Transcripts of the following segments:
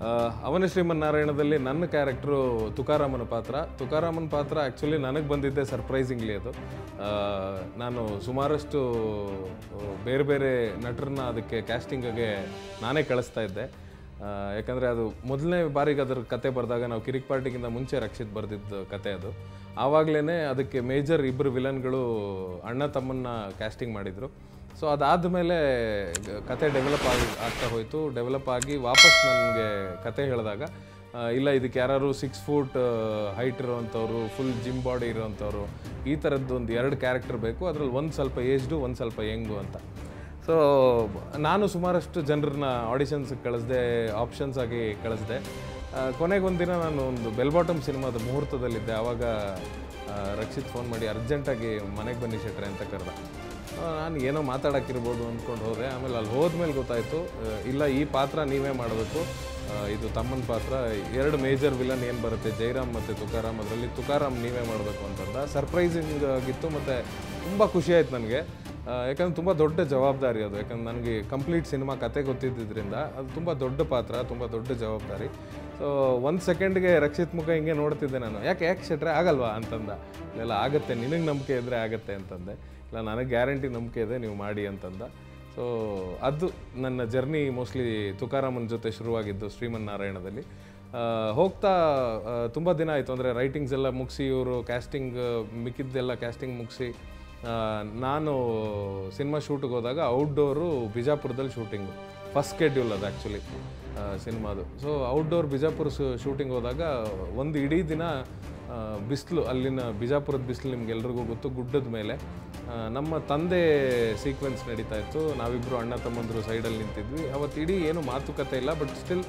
ಆ, ಅವನ ಶ್ರೀಮನ್ನಾರಾಯಣದಲ್ಲಿ ನನ್ನ ಕ್ಯಾರೆಕ್ಟ್ರು ತುಕಾರಾಮನ ಪಾತ್ರ ತುಕಾರಾಮನ ಪಾತ್ರ ಆ್ಯಕ್ಚುಲಿ ನನಗೆ ಬಂದಿದ್ದೆ ಸರ್ಪ್ರೈಸಿಂಗ್ಲಿ ಅದು ಆ, ನಾನು ಸುಮಾರಷ್ಟು ಆ, ಬೇರೆ ಬೇರೆ ನಟರನ್ನ ಅದಕ್ಕೆ ಕ್ಯಾಸ್ಟಿಂಗ್ಗೆ ನಾನೇ ಕಳಿಸ್ತಾ ಇದ್ದೆ ಆ, ಯಾಕಂದರೆ ಅದು ಮೊದಲನೇ ಬಾರಿಗೆ ಅದ್ರ ಕತೆ ಬರೆದಾಗ ನಾವು ಕಿರಿಕ್ ಪಾರ್ಟಿಗಿಂತ ಮುಂಚೆ ರಕ್ಷಿತ್ ಬರೆದಿದ್ದ ಕತೆ ಅದು ಆವಾಗಲೇ ಅದಕ್ಕೆ ಮೇಜರ್ ಇಬ್ಬರು ವಿಲನ್ಗಳು ಅಣ್ಣ ತಮ್ಮನ್ನ ಕ್ಯಾಸ್ಟಿಂಗ್ ಮಾಡಿದರು ಸೊ ಅದಾದಮೇಲೆ ಕತೆ ಡೆವಲಪ್ ಆಗಿ ಆಗ್ತಾ ಹೋಯಿತು ಡೆವಲಪ್ ಆಗಿ ವಾಪಸ್ ನನಗೆ ಕತೆ ಹೇಳಿದಾಗ ಆ, ಇಲ್ಲ ಇದಕ್ಕೆ ಯಾರು ಸಿಕ್ಸ್ ಫೂಟ್ ಹೈಟ್ ಇರೋವಂಥವ್ರು ಫುಲ್ ಜಿಮ್ ಬಾಡಿ ಇರೋವಂಥವ್ರು ಈ ಥರದ್ದು ಒಂದು ಎರಡು ಕ್ಯಾರೆಕ್ಟರ್ ಬೇಕು ಅದರಲ್ಲಿ ಒಂದು ಸ್ವಲ್ಪ ಏಜ್ಡು ಒಂದು ಸ್ವಲ್ಪ ಯಂಗು ಅಂತ ಸೊ ನಾನು ಸುಮಾರಷ್ಟು ಜನರನ್ನ ಆಡಿಷನ್ಸ್ಗೆ ಕಳಿಸ್ದೆ ಆಪ್ಷನ್ಸ್ ಆಗಿ ಕಳಿಸ್ದೆ ಕೊನೆಗೆ ಒಂದಿನ ನಾನು ಒಂದು ಬೆಲ್ ಬಾಟಮ್ ಸಿನಿಮಾದ ಮುಹೂರ್ತದಲ್ಲಿದ್ದೆ ಆವಾಗ ಆ, ರಕ್ಷಿತ್ ಫೋನ್ ಮಾಡಿ ಅರ್ಜೆಂಟಾಗಿ ಮನೆಗೆ ಬನ್ನಿ ಶೆಟ್ರೆ ಅಂತ ಕರೆದ ನಾನು ಏನೋ ಮಾತಾಡೋಕ್ಕಿರ್ಬೋದು ಅಂದ್ಕೊಂಡು ಹೋದೆ ಆಮೇಲೆ ಅಲ್ಲಿ ಹೋದ್ಮೇಲೆ ಗೊತ್ತಾಯಿತು ಇಲ್ಲ ಈ ಪಾತ್ರ ನೀವೇ ಮಾಡಬೇಕು ಆ, ಇದು ತಮ್ಮನ ಪಾತ್ರ ಎರಡು ಮೇಜರ್ ವಿಲನ್ ಏನು ಬರುತ್ತೆ ಜೈರಾಮ್ ಮತ್ತು ತುಕಾರಾಮ್ ಅದರಲ್ಲಿ ತುಕಾರಾಮ್ ನೀವೇ ಮಾಡಬೇಕು ಅಂತಂದ ಸರ್ಪ್ರೈಸಿಂಗ್ ಆಗಿತ್ತು ಮತ್ತು ತುಂಬ ಖುಷಿ ಆಯ್ತು ನನಗೆ ಯಾಕಂದ್ರೆ ತುಂಬ ದೊಡ್ಡ ಜವಾಬ್ದಾರಿ ಅದು ಯಾಕಂದ್ರೆ ನನಗೆ ಕಂಪ್ಲೀಟ್ ಸಿನಿಮಾ ಕತೆ ಗೊತ್ತಿದ್ದರಿಂದ ಅದು ತುಂಬ ದೊಡ್ಡ ಪಾತ್ರ ತುಂಬ ದೊಡ್ಡ ಜವಾಬ್ದಾರಿ ಸೊ ಒಂದು ಸೆಕೆಂಡ್ಗೆ ರಕ್ಷಿತ್ ಮುಖ ಹಿಂಗೆ ನೋಡ್ತಿದ್ದೆ ನಾನು ಯಾಕೆ ಯಾಕೆ ಶೆಟ್ರೆ ಆಗಲ್ವಾ ಅಂತಂದ ಇಲ್ಲ ಆಗುತ್ತೆ ನಿನಗೆ ನಂಬಿಕೆ ಇದ್ದರೆ ಆಗುತ್ತೆ ಅಂತಂದೆ ಇಲ್ಲ ನನಗೆ ಗ್ಯಾರಂಟಿ ನಂಬಿಕೆ ಇದೆ ನೀವು ಮಾಡಿ ಅಂತಂದ ಸೊ ಅದು ನನ್ನ ಜರ್ನಿ ಮೋಸ್ಟ್ಲಿ ತುಕಾರಾಮನ್ ಜೊತೆ ಶುರುವಾಗಿದ್ದು ಶ್ರೀಮನ್ನಾರಾಯಣದಲ್ಲಿ ಆ, ಹೋಗ್ತಾ ತುಂಬ ದಿನ ಆಯಿತು ಅಂದರೆ ರೈಟಿಂಗ್ಸ್ ಎಲ್ಲ ಮುಗಿಸಿ ಇವರು ಕ್ಯಾಸ್ಟಿಂಗ್ ಮಿಕ್ಕಿದ್ದೆಲ್ಲ ಕ್ಯಾಸ್ಟಿಂಗ್ ಮುಗಿಸಿ ನಾನು ಸಿನಿಮಾ ಶೂಟಿಗೆ ಹೋದಾಗ ಔಟ್ಡೋರು ಬಿಜಾಪುರದಲ್ಲಿ ಶೂಟಿಂಗು ಫಸ್ಟ್ ಸ್ಕೆಡ್ಯೂಲ್ ಅದು ಆ್ಯಕ್ಚುಲಿ ಸಿನಿಮಾದು ಸೊ ಔಟ್ಡೋರ್ ಬಿಜಾಪುರ ಶೂಟಿಂಗ್ ಹೋದಾಗ ಒಂದು ಇಡೀ ದಿನ ಬಿಸಿಲು ಅಲ್ಲಿನ ಬಿಜಾಪುರದ ಬಿಸಿಲು ನಿಮ್ಗೆಲ್ರಿಗೂ ಗೊತ್ತು ಗುಡ್ಡದ ಮೇಲೆ ಆ, ನಮ್ಮ ತಂದೆ ಸೀಕ್ವೆನ್ಸ್ ನಡೀತಾ ಇತ್ತು ನಾವಿಬ್ಬರು ಅಣ್ಣ ತಮ್ಮಂದರು ಸೈಡಲ್ಲಿ ನಿಂತಿದ್ವಿ ಅವತ್ತು ಇಡೀ ಏನು ಮಾತುಕತೆ ಇಲ್ಲ ಬಟ್ ಸ್ಟಿಲ್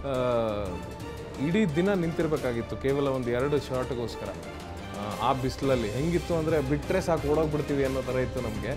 ಇಡೀ ದಿನ ನಿಂತಿರ್ಬೇಕಾಗಿತ್ತು ಕೇವಲ ಒಂದು ಎರಡು ಶಾರ್ಟ್ಗೋಸ್ಕರ ಆ ಬಿಸಿಲಲ್ಲಿ ಹೆಂಗಿತ್ತು ಅಂದರೆ ಬಿಟ್ಟರೆ ಸಾಕು ಓಡೋಗ್ಬಿಡ್ತೀವಿ ಅನ್ನೋ ಥರ ಇತ್ತು ನಮಗೆ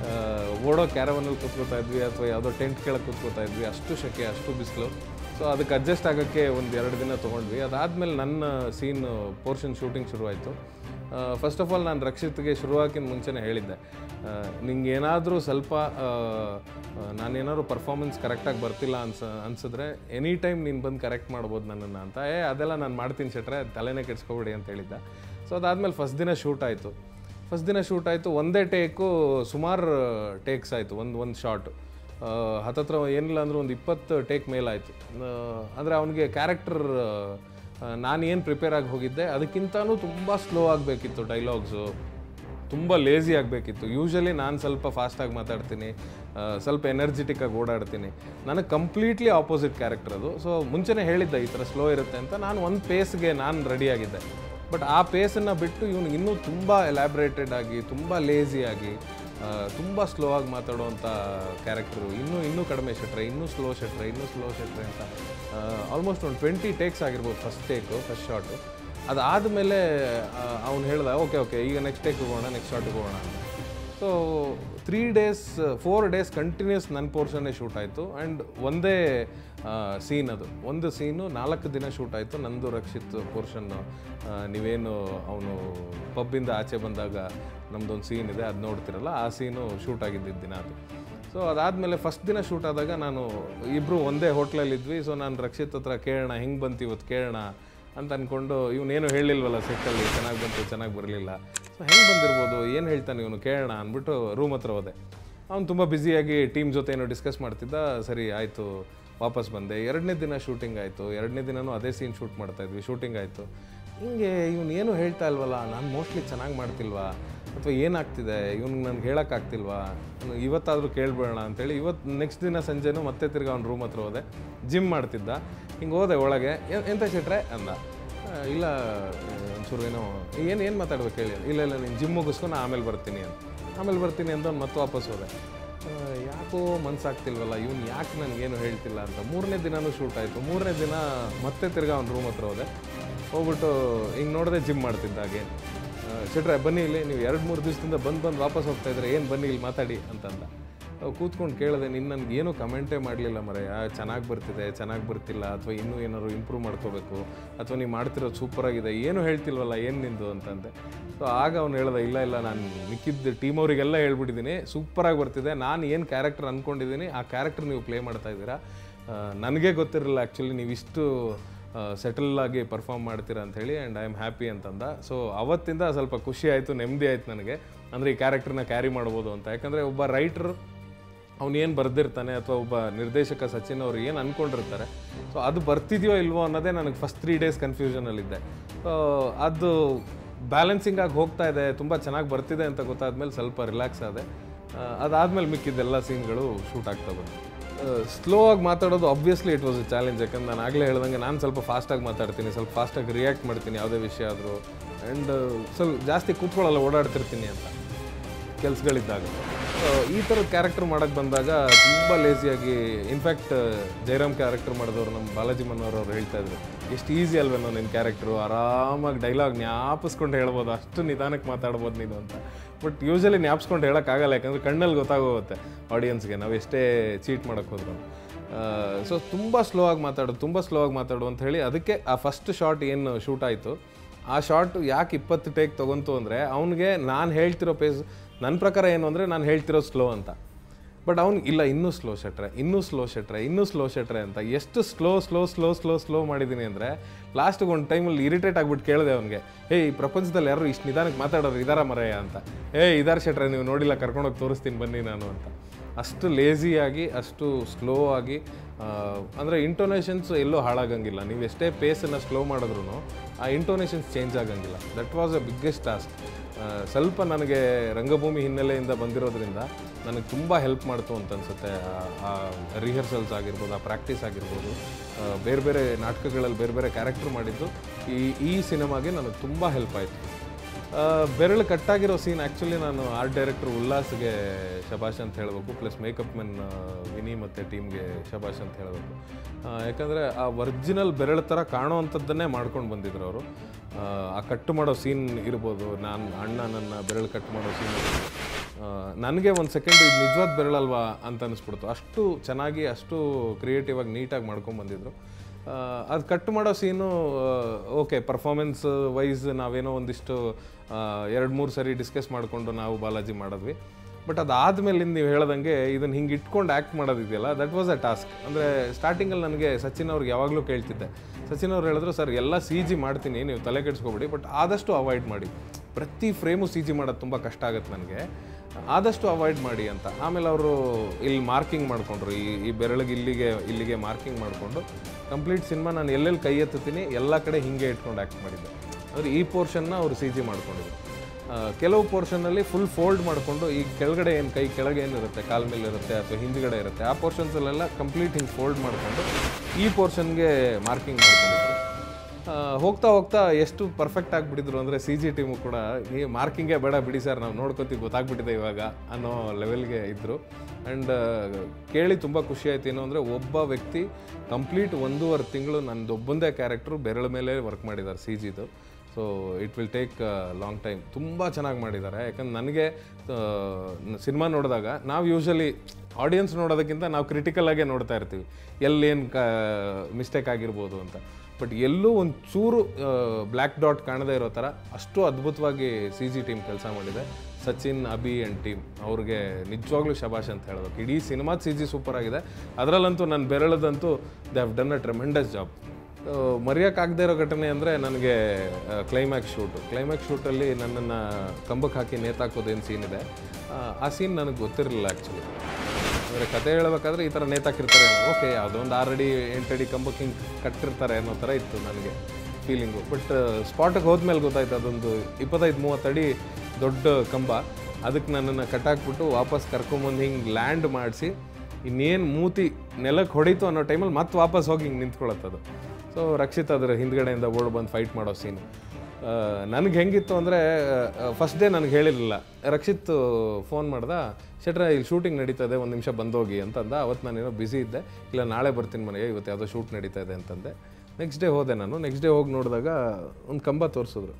ಓಡೋ ಕ್ಯಾರವನಲ್ಲಿ ಕೂತ್ಕೋತಾ ಇದ್ವಿ ಅಥವಾ ಯಾವುದೋ ಟೆಂಟ್ ಕೆಳಗೆ ಕೂತ್ಕೋತಾ ಇದ್ವಿ ಅಷ್ಟು ಶೆಕೆ ಅಷ್ಟು ಬಿಸಿಲು ಸೊ ಅದಕ್ಕೆ ಅಡ್ಜಸ್ಟ್ ಆಗೋಕ್ಕೆ ಒಂದು ಎರಡು ದಿನ ತೊಗೊಂಡ್ವಿ ಅದಾದಮೇಲೆ ನನ್ನ ಸೀನ್ ಪೋರ್ಷನ್ ಶೂಟಿಂಗ್ ಶುರುವಾಯಿತು ಫಸ್ಟ್ ಆಫ್ ಆಲ್ ನಾನು ರಕ್ಷಿತ್ಗೆ ಶುರುವಾಕಿನ ಮುಂಚೆನೇ ಹೇಳಿದ್ದೆ ನಿಂಗೆ ಏನಾದರೂ ಸ್ವಲ್ಪ ಆ, ಆ, ನಾನೇನಾದ್ರು ಪರ್ಫಾರ್ಮೆನ್ಸ್ ಕರೆಕ್ಟಾಗಿ ಬರ್ತಿಲ್ಲ ಅನ್ಸ ಅನ್ಸಿದ್ರೆ ಎನಿ ಟೈಮ್ ನೀನು ಬಂದು ಕರೆಕ್ಟ್ ಮಾಡ್ಬೋದು ನನ್ನನ್ನು ಅಂತ ಏ ಅದೆಲ್ಲ ನಾನು ಮಾಡ್ತೀನಿ ಶೆಟ್ರೆ ತಲೆನೇ ಕೆಡ್ಸ್ಕೊಬೇಡಿ ಅಂತ ಹೇಳಿದ್ದ ಸೊ ಅದಾದಮೇಲೆ ಫಸ್ಟ್ ದಿನ ಶೂಟ್ ಆಯಿತು ಫಸ್ಟ್ ದಿನ ಶೂಟ್ ಆಯಿತು ಒಂದೇ ಟೇಕು ಸುಮಾರು ಟೇಕ್ಸ್ ಆಯಿತು ಒಂದು ಒಂದು ಶಾರ್ಟ್ ಹತ್ತತ್ರ ಏನಿಲ್ಲ ಅಂದ್ರೆ ಒಂದು ಇಪ್ಪತ್ತು ಟೇಕ್ ಮೇಲಾಯಿತು ಅಂದರೆ ಅವನಿಗೆ ಕ್ಯಾರೆಕ್ಟರ್ ನಾನು ಏನು ಪ್ರಿಪೇರ್ ಆಗಿ ಹೋಗಿದ್ದೆ ಅದಕ್ಕಿಂತನೂ ತುಂಬ ಸ್ಲೋ ಆಗಬೇಕಿತ್ತು ಡೈಲಾಗ್ಸು ತುಂಬ ಲೇಸಿ ಆಗಬೇಕಿತ್ತು ಯೂಶಲಿ ನಾನು ಸ್ವಲ್ಪ ಫಾಸ್ಟಾಗಿ ಮಾತಾಡ್ತೀನಿ ಆ, ಸ್ವಲ್ಪ ಎನರ್ಜೆಟಿಕ್ ಆಗಿ ಓಡಾಡ್ತೀನಿ ನನಗೆ ಕಂಪ್ಲೀಟ್ಲಿ ಆಪೋಸಿಟ್ ಕ್ಯಾರೆಕ್ಟರ್ ಅದು ಸೊ ಮುಂಚೆನೇ ಹೇಳಿದ್ದೆ ಈ ಥರ ಸ್ಲೋ ಇರುತ್ತೆ ಅಂತ ನಾನು ಒಂದು ಪೇಸ್ಗೆ ನಾನು ರೆಡಿಯಾಗಿದ್ದೆ ಬಟ್ ಆ ಪೇಸನ್ನು ಬಿಟ್ಟು ಇವನು ಇನ್ನೂ ತುಂಬ ಎಲಾಬ್ರೇಟೆಡ್ ಆಗಿ ತುಂಬ ಲೇಸಿಯಾಗಿ ತುಂಬ ಸ್ಲೋ ಆಗಿ ಮಾತಾಡುವಂಥ ಕ್ಯಾರೆಕ್ಟರು ಇನ್ನೂ ಇನ್ನೂ ಕಡಿಮೆ ಶೆಟ್ರೆ ಇನ್ನೂ ಸ್ಲೋ ಶೆಟ್ರೆ ಇನ್ನೂ ಸ್ಲೋ ಶೆಟ್ರೆ ಅಂತ ಆಲ್ಮೋಸ್ಟ್ ಒಂದು ಟ್ವೆಂಟಿ ಟೇಕ್ಸ್ ಆಗಿರ್ಬೋದು ಫಸ್ಟ್ ಟೇಕು ಫಸ್ಟ್ ಶಾಟು ಅದಾದಮೇಲೆ ಅವ್ನು ಹೇಳ್ದ ಓಕೆ ಓಕೆ ಈಗ ನೆಕ್ಸ್ಟ್ ಟೇಕ್ ಹೋಗೋಣ ನೆಕ್ಸ್ಟ್ ಶಾಟಿಗೆ ಹೋಗೋಣ ಅಂತ so three days four days continuous ನನ್ನ ಪೋರ್ಷನ್ನೇ ಶೂಟ್ ಆಯಿತು ಆ್ಯಂಡ್ ಒಂದೇ ಸೀನ್ ಅದು ಒಂದು ಸೀನು ನಾಲ್ಕು ದಿನ ಶೂಟ್ ಆಯಿತು ನಂದು ರಕ್ಷಿತ್ ಪೋರ್ಷನ್ನು ನೀವೇನು ಅವನು ಪಬ್ಬಿಂದ ಆಚೆ ಬಂದಾಗ ನಮ್ಮದೊಂದು ಸೀನ್ ಇದೆ ಅದು ನೋಡ್ತಿರಲ್ಲ ಆ ಸೀನು ಶೂಟ್ ಆಗಿದ್ದಿದ್ದು ದಿನ ಅದು ಸೊ ಅದಾದಮೇಲೆ ಫಸ್ಟ್ ದಿನ ಶೂಟ್ ಆದಾಗ ನಾನು ಇಬ್ಬರು ಒಂದೇ ಹೋಟ್ಲಲ್ಲಿದ್ವಿ ಸೊ ನಾನು ರಕ್ಷಿತ್ ಹತ್ರ ಕೇಳೋಣ ಹೆಂಗೆ ಬಂತು ಇವತ್ತು ಕೇಳೋಣ ಅಂತ ಅಂದ್ಕೊಂಡು ಇವನೇನು ಹೇಳಿಲ್ವಲ್ಲ ಸೆಟ್ಟಲ್ಲಿ ಚೆನ್ನಾಗಿ ಬಂತು ಚೆನ್ನಾಗಿ ಬರಲಿಲ್ಲ ಸೊ ಹೆಂಗೆ ಬಂದಿರ್ಬೋದು ಏನು ಹೇಳ್ತಾನೆ ಇವನು ಕೇಳೋಣ ಅಂದ್ಬಿಟ್ಟು ರೂಮ್ ಹತ್ರ ಹೋದೆ ಅವ್ನು ತುಂಬ ಬ್ಯುಸಿಯಾಗಿ ಟೀಮ್ ಜೊತೆ ಏನೋ ಡಿಸ್ಕಸ್ ಮಾಡ್ತಿದ್ದ ಸರಿ ಆಯಿತು ವಾಪಸ್ ಬಂದೆ ಎರಡನೇ ದಿನ ಶೂಟಿಂಗ್ ಆಯಿತು ಎರಡನೇ ದಿನನೂ ಅದೇ ಸೀನ್ ಶೂಟ್ ಮಾಡ್ತಾಯಿದ್ವಿ ಶೂಟಿಂಗ್ ಆಯಿತು ಹಿಂಗೆ ಇವನು ಏನು ಹೇಳ್ತಾ ಇಲ್ವಲ್ಲ ನಾನು ಮೋಸ್ಟ್ಲಿ ಚೆನ್ನಾಗಿ ಮಾಡ್ತಿಲ್ವಾ ಅಥವಾ ಏನಾಗ್ತಿದೆ ಇವ್ನಿಗೆ ನನಗೆ ಹೇಳೋಕ್ಕಾಗ್ತಿಲ್ವಾ ಇವ್ನು ಇವತ್ತಾದರೂ ಕೇಳ್ಬೇಡ ಅಂತೇಳಿ ಇವತ್ತು ನೆಕ್ಸ್ಟ್ ದಿನ ಸಂಜೆನೂ ಮತ್ತೆ ತಿರ್ಗಾ ಅವ್ನ ರೂಮ್ ಹತ್ರ ಹೋದೆ ಜಿಮ್ ಮಾಡ್ತಿದ್ದ ಹಿಂಗೆ ಹೋದೆ ಒಳಗೆ "ಎ- ಎಂತ ಶೆಟ್ರೆ ಅಂದ "ಆ, ಇಲ್ಲ ಒಂಚೂರು ಏನೋ ಏನು ಏನು ಮಾತಾಡ್ಬೇಕು ಹೇಳಿ ಇಲ್ಲ ಇಲ್ಲ ನೀನು ಜಿಮ್ ಮುಗಿಸ್ಕೊಂಡು ಆಮೇಲೆ ಬರ್ತೀನಿ ಅಂತ ಆಮೇಲೆ ಬರ್ತೀನಿ ಅಂತ ಅವ್ನು ಮತ್ತೆ ವಾಪಸ್ ಹೋದೆ ಆ, ಯಾಕೋ ಮನ್ಸಾಗ್ತಿಲ್ವಲ್ಲ ಇವ್ನು ಯಾಕೆ ನನಗೇನು ಹೇಳ್ತಿಲ್ಲ ಅಂತ ಮೂರನೇ ದಿನನೂ ಶೂಟ್ ಆಯಿತು ಮೂರನೇ ದಿನ ಮತ್ತೆ ತಿರ್ಗಾ ಅವ್ನ ರೂಮ್ ಹತ್ರ ಹೋದೆ ಹೋಗ್ಬಿಟ್ಟು ಹಿಂಗೆ ನೋಡಿದೆ ಜಿಮ್ ಮಾಡ್ತಿದ್ದ ಹಾಗೆ ಆ, ಶೆಟ್ರೆ ಬನ್ನಿ ಇಲ್ಲಿ ನೀವು ಎರಡು ಮೂರು ದಿವಸದಿಂದ ಬಂದು ಬಂದು ವಾಪಸ್ ಹೋಗ್ತಾ ಇದ್ರೆ ಏನು ಬನ್ನಿ ಇಲ್ಲಿ ಮಾತಾಡಿ ಅಂತಂದ ಅವ್ ಕೂತ್ಕೊಂಡು ಕೇಳಿದೆ ನಿನ್ನ ನನಗೆ ಏನೂ ಕಮೆಂಟೇ ಮಾಡಲಿಲ್ಲ ಮರೆಯ ಚೆನ್ನಾಗಿ ಬರ್ತಿದೆ ಚೆನ್ನಾಗಿ ಬರ್ತಿಲ್ಲ ಅಥವಾ ಇನ್ನೂ ಏನಾದ್ರು ಇಂಪ್ರೂವ್ ಮಾಡ್ಕೋಬೇಕು ಅಥವಾ ನೀವು ಮಾಡ್ತಿರೋದು ಸೂಪರಾಗಿದೆ ಏನು ಹೇಳ್ತಿಲ್ವಲ್ಲ ಏನು ನಿಂದು ಅಂತಂದೆ ಸೊ ಆಗ ಅವ್ನು ಹೇಳ್ದ ಇಲ್ಲ ಇಲ್ಲ ನಾನು ಮಿಕ್ಕಿದ್ದ ಟೀಮ್ ಅವರಿಗೆಲ್ಲ ಹೇಳ್ಬಿಟ್ಟಿದ್ದೀನಿ ಸೂಪರಾಗಿ ಬರ್ತಿದೆ ನಾನು ಏನು ಕ್ಯಾರೆಕ್ಟರ್ ಅಂದ್ಕೊಂಡಿದ್ದೀನಿ ಆ ಕ್ಯಾರೆಕ್ಟರ್ ನೀವು ಪ್ಲೇ ಮಾಡ್ತಾ ಇದ್ದೀರಾ ನನಗೆ ಗೊತ್ತಿರಲಿಲ್ಲ ಆ್ಯಕ್ಚುಲಿ ನೀವು ಇಷ್ಟು ಸೆಟಲ್ ಆಗಿ ಪರ್ಫಾರ್ಮ್ ಮಾಡ್ತೀರಾ ಅಂತ ಹೇಳಿ ಆ್ಯಂಡ್ ಐ ಆಮ್ ಹ್ಯಾಪಿ ಅಂತಂದ ಸೊ ಅವತ್ತಿಂದ ಸ್ವಲ್ಪ ಖುಷಿ ಆಯಿತು ನೆಮ್ಮದಿ ಆಯ್ತು ನನಗೆ ಅಂದರೆ ಈ ಕ್ಯಾರೆಕ್ಟರ್ನ ಕ್ಯಾರಿ ಮಾಡ್ಬೋದು ಅಂತ ಯಾಕಂದರೆ ಒಬ್ಬ ರೈಟ್ರು ಅವ್ನು ಏನು ಬರೆದಿರ್ತಾನೆ ಅಥವಾ ಒಬ್ಬ ನಿರ್ದೇಶಕ ಸಚಿನ್ ಅವರು ಏನು ಅಂದ್ಕೊಂಡಿರ್ತಾರೆ ಸೊ ಅದು ಬರ್ತಿದೆಯೋ ಇಲ್ವೋ ಅನ್ನೋದೇ ನನಗೆ ಫಸ್ಟ್ ತ್ರೀ ಡೇಸ್ ಕನ್ಫ್ಯೂಷನಲ್ಲಿದ್ದೆ ಸೊ ಅದು ಬ್ಯಾಲೆನ್ಸಿಂಗ್ ಆಗಿ ಹೋಗ್ತಾ ಇದೆ ತುಂಬ ಚೆನ್ನಾಗಿ ಬರ್ತಿದೆ ಅಂತ ಗೊತ್ತಾದ್ಮೇಲೆ ಸ್ವಲ್ಪ ರಿಲ್ಯಾಕ್ಸ್ ಆದೆ ಅದಾದಮೇಲೆ ಮಿಕ್ಕಿದ್ದೆಲ್ಲ ಸೀನ್ಗಳು ಶೂಟ್ ಆಗ್ತಾ ಬಂತು ಸ್ಲೋ ಆಗಿ ಮಾತಾಡೋದು obviously it was a challenge ಯಾಕಂದ್ರೆ ನಾನು ಆಗಲೇ ಹೇಳ್ದಂಗೆ ನಾನು ಸ್ವಲ್ಪ ಫಾಸ್ಟಾಗಿ ಮಾತಾಡ್ತೀನಿ ಸ್ವಲ್ಪ ಫಾಸ್ಟಾಗಿ ರಿಯಾಕ್ಟ್ ಮಾಡ್ತೀನಿ ಯಾವುದೇ ವಿಷಯ ಆದರೂ ಆ್ಯಂಡ್ ಸ್ವಲ್ಪ ಜಾಸ್ತಿ ಕೂತ್ಕೊಳ್ಳಲ್ಲ ಓಡಾಡ್ತಿರ್ತೀನಿ ಅಂತ ಕೆಲಸಗಳಿದ್ದಾಗ ಈ ಥರದ ಕ್ಯಾರೆಕ್ಟರ್ ಮಾಡೋಕ್ಕೆ ಬಂದಾಗ ತುಂಬ ಲೇಸಿಯಾಗಿ ಇನ್ಫ್ಯಾಕ್ಟ್ ಜಯರಾಮ್ ಕ್ಯಾರೆಕ್ಟರ್ ಮಾಡಿದವರು ನಮ್ಮ ಬಾಲಾಜಿ ಮನ್ನೋರ್ ಅವ್ರು ಹೇಳ್ತಾ ಇದ್ರು ಎಷ್ಟು ಈಸಿ ಅಲ್ವೇನೋ ನಿನ್ನ ಕ್ಯಾರೆಕ್ಟ್ರು ಆರಾಮಾಗಿ ಡೈಲಾಗ್ ಜ್ಞಾಪಿಸ್ಕೊಂಡು ಹೇಳ್ಬೋದು ಅಷ್ಟು ನಿಧಾನಕ್ಕೆ ಮಾತಾಡ್ಬೋದು ನೀನು ಅಂತ ಬಟ್ ಯೂಶಲಿ ಜ್ಞಾಪಿಸ್ಕೊಂಡು ಹೇಳೋಕ್ಕಾಗಲ್ಲ ಯಾಕಂದರೆ ಕಣ್ಣಲ್ಲಿ ಗೊತ್ತಾಗೋಗುತ್ತೆ ಆಡಿಯನ್ಸ್ಗೆ ನಾವು ಎಷ್ಟೇ ಚೀಟ್ ಮಾಡೋಕ್ಕೆ ಹೋದ್ರು ಸೊ ತುಂಬ ಸ್ಲೋ ಆಗಿ ಮಾತಾಡೋದು ತುಂಬ ಸ್ಲೋ ಆಗಿ ಮಾತಾಡು ಅಂತ ಹೇಳಿ ಅದಕ್ಕೆ ಆ ಫಸ್ಟ್ ಶಾಟ್ ಏನು ಶೂಟ್ ಆಯಿತು ಆ ಶಾರ್ಟ್ ಯಾಕೆ ಇಪ್ಪತ್ತು ಟೇಕ್ ತೊಗೊಂತು ಅಂದರೆ ಅವನಿಗೆ ನಾನು ಹೇಳ್ತಿರೋ ಪೇಸ್ ನನ್ನ ಪ್ರಕಾರ ಏನು ಅಂದರೆ ನಾನು ಹೇಳ್ತಿರೋ ಸ್ಲೋ ಅಂತ ಬಟ್ ಅವ್ನು ಇಲ್ಲ ಇನ್ನೂ ಸ್ಲೋ ಶೆಟ್ರೆ ಇನ್ನೂ ಸ್ಲೋ ಶೆಟ್ರೆ ಇನ್ನೂ ಸ್ಲೋ ಶೆಟ್ರೆ ಅಂತ ಎಷ್ಟು slow slow slow slow slow ಮಾಡಿದ್ದೀನಿ ಅಂದರೆ ಲಾಸ್ಟಿಗೆ ಒಂದು ಟೈಮಲ್ಲಿ ಇರಿಟೇಟ್ ಆಗಿಬಿಟ್ಟು ಕೇಳಿದೆ ಅವನಿಗೆ ಏ ಈ ಪ್ರಪಂಚದಲ್ಲಿ ಯಾರು ಇಷ್ಟು ನಿಧಾನಕ್ಕೆ ಮಾತಾಡೋರು ಇದಾರ ಮರೆಯ ಅಂತ ಏ ಇದಾರ ಶೆಟ್ರೆ ನೀವು ನೋಡಿಲ್ಲ ಕರ್ಕೊಂಡೋಗಿ ತೋರಿಸ್ತೀನಿ ಬನ್ನಿ ನಾನು ಅಂತ ಅಷ್ಟು ಲೇಸಿಯಾಗಿ ಅಷ್ಟು ಸ್ಲೋ ಆಗಿ ಅಂದರೆ ಇಂಟೋನೇಷನ್ಸ್ ಎಲ್ಲೂ ಹಾಳಾಗಂಗಿಲ್ಲ ನೀವು ಎಷ್ಟೇ ಪೇಸನ್ನು ಸ್ಲೋ ಮಾಡಿದ್ರು ಆ ಇಂಟೋನೇಷನ್ಸ್ ಚೇಂಜ್ ಆಗಂಗಿಲ್ಲ that was a biggest task ಸ್ವಲ್ಪ ನನಗೆ ರಂಗಭೂಮಿ ಹಿನ್ನೆಲೆಯಿಂದ ಬಂದಿರೋದ್ರಿಂದ ನನಗೆ ತುಂಬ ಹೆಲ್ಪ್ ಮಾಡ್ತು ಅಂತ ಅನಿಸುತ್ತೆ ಆ ರಿಹರ್ಸಲ್ಸ್ ಆಗಿರ್ಬೋದು ಆ ಪ್ರಾಕ್ಟೀಸ್ ಆಗಿರ್ಬೋದು ಆ, ಬೇರೆ ಬೇರೆ ನಾಟಕಗಳಲ್ಲಿ ಬೇರೆ ಬೇರೆ ಕ್ಯಾರೆಕ್ಟರ್ ಮಾಡಿದ್ದು ಈ ಈ ಸಿನಿಮಾಗೆ ನನಗೆ ತುಂಬ ಹೆಲ್ಪ್ ಆಯಿತು ಆ, ಬೆರಳು ಕಟ್ಟಾಗಿರೋ ಸೀನ್ ಆ್ಯಕ್ಚುಲಿ ನಾನು ಆರ್ಟ್ ಡೈರೆಕ್ಟರ್ ಉಲ್ಲಾಸ್ಗೆ ಶಬಾಷ್ ಅಂತ ಹೇಳಬೇಕು ಪ್ಲಸ್ ಮೇಕಪ್ ಮೆನ್ ವಿನಿ ಮತ್ತು ಟೀಮ್ಗೆ ಶಬಾಷ್ ಅಂತ ಹೇಳಬೇಕು ಯಾಕಂದರೆ ಆ ಒರಿಜಿನಲ್ ಬೆರಳು ಥರ ಕಾಣೋ ಅಂಥದ್ದನ್ನೇ ಮಾಡ್ಕೊಂಡು ಬಂದಿದ್ರು ಅವರು ಆ ಕಟ್ ಮಾಡೋ ಸೀನ್ ಇರ್ಬೋದು ನಾನು ಅಣ್ಣ ನನ್ನ ಬೆರಳು ಕಟ್ ಮಾಡೋ ಸೀನ್ ನನಗೆ ಒಂದು ಸೆಕೆಂಡ್ ಇದು ನಿಜವಾದ ಬೆರಳಲ್ವಾ ಅಂತ ಅನಿಸ್ಬಿಡ್ತು ಅಷ್ಟು ಚೆನ್ನಾಗಿ ಅಷ್ಟು ಕ್ರಿಯೇಟಿವ್ ಆಗಿ ನೀಟಾಗಿ ಮಾಡ್ಕೊಂಡು ಬಂದಿದ್ರು ಅದು ಕಟ್ ಮಾಡೋ ಸೀನು ಓಕೆ ಪರ್ಫಾರ್ಮೆನ್ಸ್ ವೈಸ್ ನಾವೇನೋ ಒಂದಿಷ್ಟು ಎರಡು ಮೂರು ಸರಿ ಡಿಸ್ಕಸ್ ಮಾಡಿಕೊಂಡು ನಾವು ಬಾಲಾಜಿ ಮಾಡಿದ್ವಿ ಬಟ್ ಅದಾದಮೇಲೆ ನೀವು ಹೇಳ್ದಂಗೆ ಇದನ್ನು ಹಿಂಗೆ ಇಟ್ಕೊಂಡು ಆ್ಯಕ್ಟ್ ಮಾಡೋದಿದೆಯಲ್ಲ ದಟ್ ವಾಸ್ ಅ ಟಾಸ್ಕ್ ಅಂದರೆ ಸ್ಟಾರ್ಟಿಂಗಲ್ಲಿ ನನಗೆ ಸಚಿನ್ ಅವ್ರಿಗೆ ಯಾವಾಗಲೂ ಕೇಳ್ತಿದ್ದೆ ಸಚಿನ್ ಅವ್ರು ಹೇಳಿದ್ರು ಸರ್ ಎಲ್ಲ ಸಿ ಜಿ ಮಾಡ್ತೀನಿ ನೀವು ತಲೆ ಕೆಡಿಸ್ಕೊಬೇಡಿ ಬಟ್ ಆದಷ್ಟು ಅವಾಯ್ಡ್ ಮಾಡಿ ಪ್ರತಿ ಫ್ರೇಮು ಸಿ ಜಿ ಮಾಡೋದು ತುಂಬ ಕಷ್ಟ ಆಗುತ್ತೆ ನನಗೆ ಆದಷ್ಟು ಅವಾಯ್ಡ್ ಮಾಡಿ ಅಂತ ಆಮೇಲೆ ಅವರು ಇಲ್ಲಿ ಮಾರ್ಕಿಂಗ್ ಮಾಡಿಕೊಂಡ್ರು ಈ ಈ ಬೆರಳಿಗೆ ಇಲ್ಲಿಗೆ ಇಲ್ಲಿಗೆ ಮಾರ್ಕಿಂಗ್ ಮಾಡಿಕೊಂಡು ಕಂಪ್ಲೀಟ್ ಸಿನಿಮಾ ನಾನು ಎಲ್ಲೆಲ್ಲಿ ಕೈ ಎತ್ತುತ್ತೀನಿ ಎಲ್ಲ ಕಡೆ ಹಿಂಗೆ ಇಟ್ಕೊಂಡು ಆ್ಯಕ್ಟ್ ಮಾಡಿದ್ದೆ ಅಂದರೆ ಈ ಪೋರ್ಷನ್ನ ಅವರು ಸಿ ಜಿ ಮಾಡ್ಕೊಂಡಿದ್ರು ಆ, ಕೆಲವು ಪೋರ್ಷನಲ್ಲಿ ಫುಲ್ ಫೋಲ್ಡ್ ಮಾಡಿಕೊಂಡು ಈ ಕೆಳಗಡೆ ಏನು ಕೈ ಕೆಳಗೆ ಏನಿರುತ್ತೆ ಕಾಲ ಮೇಲೆ ಇರುತ್ತೆ ಅಥವಾ ಹಿಂದ್ಗಡೆ ಇರುತ್ತೆ ಆ ಪೋರ್ಷನ್ಸಲ್ಲೆಲ್ಲ ಕಂಪ್ಲೀಟ್ ಹಿಂಗೆ ಫೋಲ್ಡ್ ಮಾಡಿಕೊಂಡು ಈ ಪೋರ್ಷನ್ಗೆ ಮಾರ್ಕಿಂಗ್ ಮಾಡ್ಕೊಂಡಿದ್ರು ಆ, ಹೋಗ್ತಾ ಹೋಗ್ತಾ ಎಷ್ಟು ಪರ್ಫೆಕ್ಟ್ ಆಗಿಬಿಟ್ಟಿದ್ರು ಅಂದರೆ ಸಿ ಜಿ ಟೀಮು ಕೂಡ ಈ ಮಾರ್ಕಿಂಗೇ ಬೇಡ ಬಿಡಿ ಸರ್ ನಾವು ನೋಡ್ಕೊತೀವಿ ಗೊತ್ತಾಗ್ಬಿಟ್ಟಿದೆ ಇವಾಗ ಅನ್ನೋ ಲೆವೆಲ್ಗೆ ಇದ್ದರು ಆ್ಯಂಡ್ ಕೇಳಿ ತುಂಬ ಖುಷಿ ಆಯ್ತು ಏನು ಅಂದರೆ ಒಬ್ಬ ವ್ಯಕ್ತಿ ಕಂಪ್ಲೀಟ್ ಒಂದೂವರೆ ತಿಂಗಳು ನಂದು ಒಬ್ಬಂದೇ ಕ್ಯಾರೆಕ್ಟ್ರು ಬೆರಳ ಮೇಲೆ ವರ್ಕ್ ಮಾಡಿದ್ದಾರೆ ಸಿ ಜಿದು so it will take long time ತುಂಬ ಚೆನ್ನಾಗಿ ಮಾಡಿದ್ದಾರೆ ಯಾಕಂದ್ರೆ ನನಗೆ ಸಿನಿಮಾ ನೋಡಿದಾಗ ನಾವು ಯೂಶಲಿ ಆಡಿಯನ್ಸ್ ನೋಡೋದಕ್ಕಿಂತ ನಾವು ಕ್ರಿಟಿಕಲ್ ಆಗೇ ನೋಡ್ತಾ ಇರ್ತೀವಿ ಎಲ್ಲೇನು ಕ ಮಿಸ್ಟೇಕ್ ಆಗಿರ್ಬೋದು ಅಂತ ಬಟ್ ಎಲ್ಲೂ ಒಂದು ಚೂರು ಬ್ಲ್ಯಾಕ್ ಡಾಟ್ ಕಾಣದೇ ಇರೋ ಥರ ಅಷ್ಟು ಅದ್ಭುತವಾಗಿ ಸಿ ಜಿ ಟೀಮ್ ಕೆಲಸ ಮಾಡಿದೆ ಸಚಿನ್ ಅಭಿ ಆ್ಯಂಡ್ ಟೀಮ್ ಅವ್ರಿಗೆ ನಿಜವಾಗ್ಲೂ ಶಬಾಷ್ ಅಂತ ಹೇಳ್ಬೇಕು ಇಡೀ ಸಿನಿಮಾದ ಸಿ ಜಿ ಸೂಪರ್ ಆಗಿದೆ ಅದರಲ್ಲಂತೂ ನನ್ನ ಬೆರಳದಂತೂ they have done a tremendous job ಮರೆಯೋಕ್ಕಾಗದೇ ಇರೋ ಘಟನೆ ಅಂದರೆ ನನಗೆ ಕ್ಲೈಮ್ಯಾಕ್ಸ್ ಶೂಟು ಕ್ಲೈಮ್ಯಾಕ್ಸ್ ಶೂಟಲ್ಲಿ ನನ್ನನ್ನು ಕಂಬಕ್ಕೆ ಹಾಕಿ ನೇತಾಕೋದೇನು ಸೀನ್ ಇದೆ ಆ, ಆ ಸೀನ್ ನನಗೆ ಗೊತ್ತಿರಲಿಲ್ಲ ಆ್ಯಕ್ಚುಲಿ ಅಂದರೆ ಕತೆ ಹೇಳಬೇಕಾದ್ರೆ ಈ ಥರ ನೇತಾಕಿರ್ತಾರೆ ಓಕೆ ಯಾವುದೋ ಒಂದು ಆಲ್ರೆಡಿ ಎಂಟಡಿ ಕಂಬಕ್ಕೆ ಹಿಂಗೆ ಕಟ್ಟಿರ್ತಾರೆ ಅನ್ನೋ ಥರ ಇತ್ತು ನನಗೆ ಫೀಲಿಂಗು ಬಟ್ ಸ್ಪಾಟಿಗೆ ಹೋದ್ಮೇಲೆ ಗೊತ್ತಾಯ್ತು ಅದೊಂದು ಇಪ್ಪತ್ತೈದು ಮೂವತ್ತು ಅಡಿ ದೊಡ್ಡ ಕಂಬ ಅದಕ್ಕೆ ನನ್ನನ್ನು ಕಟ್ಟಾಕ್ಬಿಟ್ಟು ವಾಪಸ್ ಕರ್ಕೊಂಬಂದು ಹಿಂಗೆ ಲ್ಯಾಂಡ್ ಮಾಡಿಸಿ ಇನ್ನೇನು ಮೂತಿ ನೆಲಕ್ಕೆ ಹೊಡೀತು ಅನ್ನೋ ಟೈಮಲ್ಲಿ ಮತ್ತೆ ವಾಪಸ್ ಹೋಗಿ ಹಿಂಗೆ ನಿಂತ್ಕೊಳತ್ತದು ಸೊ ರಕ್ಷಿತ್ ಅದ್ರ ಹಿಂದ್ಗಡೆಯಿಂದ ಓಡ್ ಬಂದು ಫೈಟ್ ಮಾಡೋ ಸೀನು ನನಗೆ ಹೆಂಗಿತ್ತು ಅಂದರೆ ಫಸ್ಟ್ ಡೇ ನನಗೆ ಹೇಳಿರಲಿಲ್ಲ ರಕ್ಷಿತ್ ಫೋನ್ ಮಾಡ್ದ ಶೆಟ್ರ ಇಲ್ಲಿ ಶೂಟಿಂಗ್ ನಡೀತಾ ಇದೆ ಒಂದು ನಿಮಿಷ ಬಂದೋಗಿ ಅಂತಂದ ಅವತ್ತು ನಾನೇನೋ ಬ್ಯುಸಿ ಇದ್ದೆ ಇಲ್ಲ ನಾಳೆ ಬರ್ತೀನಿ ಮನೆಗೆ ಇವತ್ತು ಯಾವುದೋ ಶೂಟ್ ನಡೀತಾ ಇದೆ ಅಂತಂದೆ ನೆಕ್ಸ್ಟ್ ಡೇ ಹೋದೆ ನಾನು ನೆಕ್ಸ್ಟ್ ಡೇ ಹೋಗಿ ನೋಡಿದಾಗ ಒಂದು ಕಂಬ ತೋರಿಸಿದ್ರು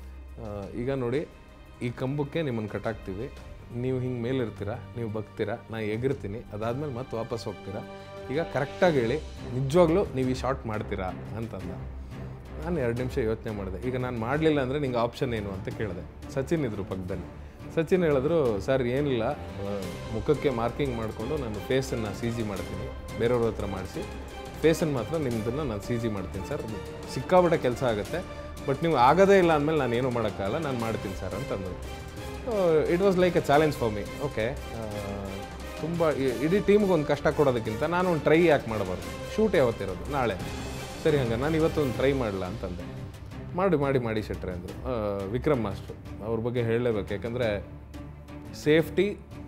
ಈಗ ನೋಡಿ ಈ ಕಂಬಕ್ಕೆ ನಿಮ್ಮನ್ನು ಕಟ್ಟಾಕ್ತೀವಿ ನೀವು ಹಿಂಗೆ ಮೇಲಿರ್ತೀರಾ ನೀವು ಬಗ್ತೀರಾ ನಾ ಎಗಿರ್ತೀನಿ ಅದಾದಮೇಲೆ ಮತ್ತೆ ವಾಪಸ್ ಹೋಗ್ತೀರಾ ಈಗ ಕರೆಕ್ಟಾಗಿ ಹೇಳಿ ನಿಜವಾಗ್ಲೂ ನೀವು ಈ ಶಾರ್ಟ್ ಮಾಡ್ತೀರಾ ಅಂತಂದ ನಾನು ಎರಡು ನಿಮಿಷ ಯೋಚನೆ ಮಾಡಿದೆ ಈಗ ನಾನು ಮಾಡಲಿಲ್ಲ ಅಂದರೆ ನಿಂಗೆ ಆಪ್ಷನ್ ಏನು ಅಂತ ಕೇಳಿದೆ ಸಚಿನ್ ಇದ್ರು ಪಕ್ಕದಲ್ಲಿ ಸಚಿನ್ ಹೇಳಿದ್ರು ಸರ್ ಏನಿಲ್ಲ ಆ, ಮುಖಕ್ಕೆ ಮಾರ್ಕಿಂಗ್ ಮಾಡಿಕೊಂಡು ನಾನು ಫೇಸನ್ನು ಸಿ ಜಿ ಮಾಡ್ತೀನಿ ಬೇರೆಯವ್ರ ಹತ್ರ ಮಾಡಿಸಿ ಫೇಸನ್ನು ಮಾತ್ರ ನಿಮ್ಮದನ್ನು ನಾನು ಸಿ ಜಿ ಮಾಡ್ತೀನಿ ಸರ್ ಸಿಕ್ಕಾಬಿಟ್ಟೆ ಕೆಲಸ ಆಗುತ್ತೆ ಬಟ್ ನೀವು ಆಗೋದೇ ಇಲ್ಲ ಅಂದಮೇಲೆ ನಾನು ಏನೂ ಮಾಡೋಕ್ಕಾಗಲ್ಲ ನಾನು ಮಾಡ್ತೀನಿ ಸರ್ ಅಂತಂದರು it was like a challenge for me okay ತುಂಬ ಇಡೀ ಟೀಮ್ಗೆ ಒಂದು ಕಷ್ಟ ಕೊಡೋದಕ್ಕಿಂತ ನಾನು ಒಂದು ಟ್ರೈ ಯಾಕೆ ಮಾಡಬಾರ್ದು ಶೂಟ್ ಯಾವತ್ತಿರೋದು ನಾಳೆ ಸರಿ ಹಂಗೆ ನಾನು ಇವತ್ತು ಒಂದು ಟ್ರೈ ಮಾಡಲ್ಲ ಅಂತಂದೆ ಮಾಡಿ ಮಾಡಿ ಮಾಡಿ ಶೆಟ್ರೆ ಅಂದರು ವಿಕ್ರಮ್ ಮಾಸ್ಟ್ರು ಅವ್ರ ಬಗ್ಗೆ ಹೇಳಲೇಬೇಕು ಯಾಕಂದರೆ ಸೇಫ್ಟಿ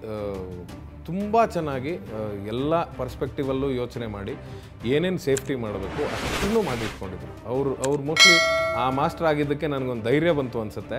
ತುಂಬ ಚೆನ್ನಾಗಿ ಆ, ಎಲ್ಲ ಪರ್ಸ್ಪೆಕ್ಟಿವಲ್ಲೂ ಯೋಚನೆ ಮಾಡಿ ಏನೇನು ಸೇಫ್ಟಿ ಮಾಡಬೇಕು ಅಷ್ಟನ್ನು ಮಾಡಿ ಇಟ್ಕೊಂಡಿದ್ರು ಅವರು ಅವ್ರು ಮೋಸ್ಟ್ಲಿ ಆ ಮಾಸ್ಟರ್ ಆಗಿದ್ದಕ್ಕೆ ನನಗೊಂದು ಧೈರ್ಯ ಬಂತು ಅನಿಸುತ್ತೆ